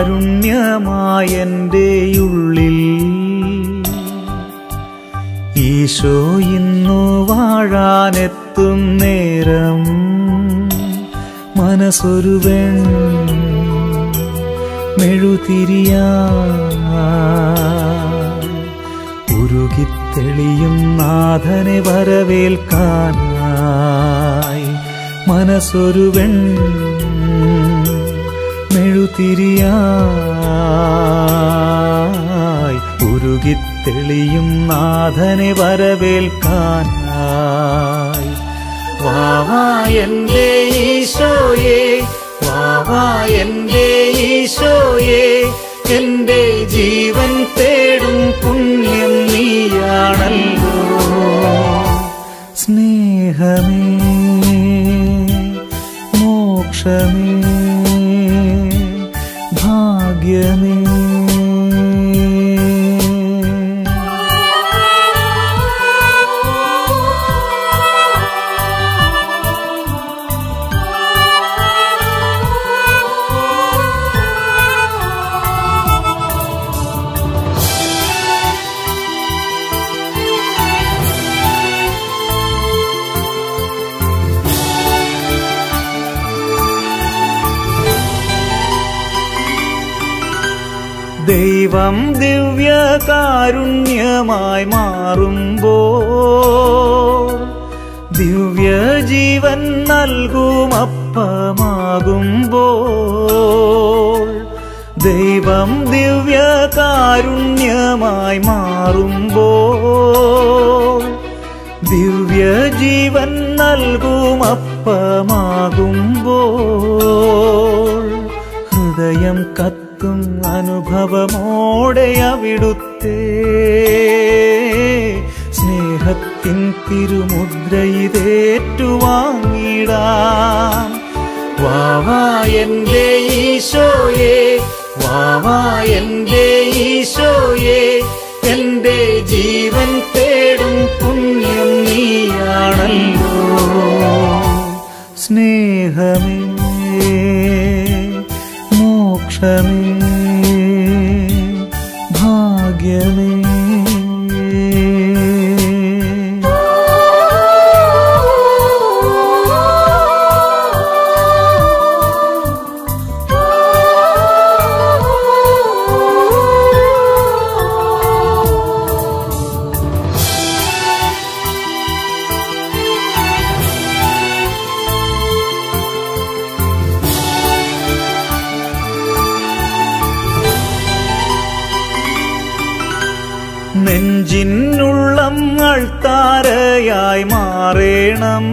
കാരുണ്യമായെൻ്റെ ഉള്ളിൽ ഈശോ ഇന്നു വാഴാനെത്തും നേരം മനസ്സൊരു വെൺ മെഴുതിരിയാ ഉരുകിത്തെളിയും നാഥനെ വരവേൽക്കാനായി മനസ്സൊരു വെൺ മെഴുതിരിയായി ഉരുകിത്തെളിയും നാഥനെ വരവേൽക്കാനായി വാവാ എന്റെ ഈശോയെ വാവാ എന്റെ ഈശോയെ എന്റെ ജീവൻ തേടും പുണ്യം നീയാണല്ലോ സ്നേഹമേ മോക്ഷമേ ഭാഗ്യമേ ദൈവം ദിവ്യകാരുണ്യമായി മാറുമ്പോ ദിവ്യജീവൻ നൽകുമപ്പമാകുമ്പോ ദൈവം ദിവ്യകാരുണ്യമായി മാറുമ്പോ ദിവ്യജീവൻ നൽകുമപ്പമാകുമ്പോൾ ഹൃദയം കത്തും അനുഭവമോടെ അവിടുത്തെ സ്നേഹത്തിൻ തിരുമുദ്രയിതേറ്റുവാങ്ങിടാൻ വാവാ എന്റെ ഈശോയെ വാവാ എന്റെ ഈശോയെ എന്റെ ജീവൻ തേടും പുണ്യം നീയാണല്ലോ സ്നേഹമേ മോക്ഷമേ ഭാഗ്യമേ നെഞ്ചിനുള്ളങ്ങൾ താരയായി മാറേണം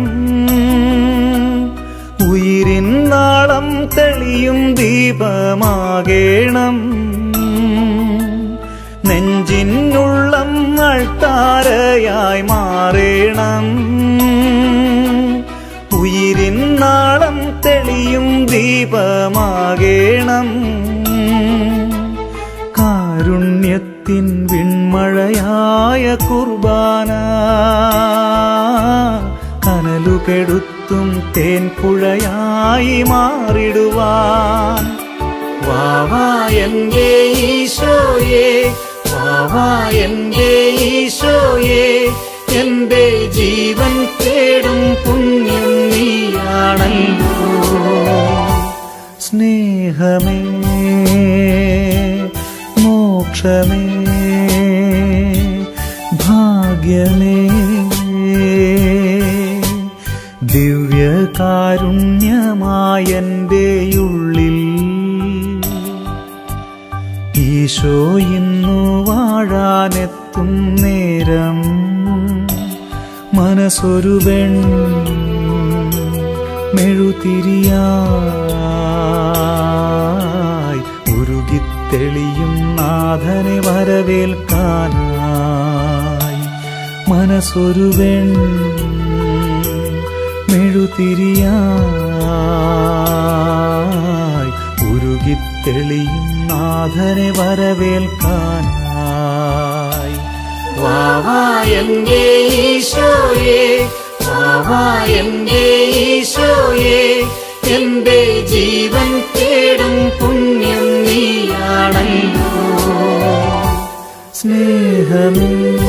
ഉയിരിൻ നാളം തെളിയും ദീപമാകേണം നെഞ്ചിനുള്ളങ്ങൾ താരയായി മാറേണം ഉയിരിൻ നാളം തെളിയും ദീപമാകേണം കാരുണ്യത്തിൻ വിൺമഴയായ കുർബാന കനലുകെടുത്തും തേൻപുഴയായി മാറിടുവാൻ വാവാ എന്റെ ഈശോയെ വാവാ എന്റെ ഈശോയെ എന്റെ ജീവൻ തേടും പുണ്യം നീയാണല്ലോ സ്നേഹമേ മോക്ഷമേ ഭാഗ്യമേ ദിവ്യകാരുണ്യമായെൻ്റെ ഉള്ളിൽ ഈശോ ഇന്നു വാഴാനെത്തും നേരം മനസ്സൊരു വെൺ മെഴുതിരിയായി ഉരുകിത്തെളിയും നാഥനെ വരവേൽക്കാനായി മനസ്സൊരു വെൺ മെഴുതിരിയായി ഉരുകിത്തെളിയും നാഥനെ വരവേൽക്കാനായി വാവാ എന്റെ ഈശോയെ വാവാ എന്റെ ഈശോയെ എന്റെ ജീവൻ തേടും പുണ്യം നീ നീയാണല്ലോ സ്നേഹമേ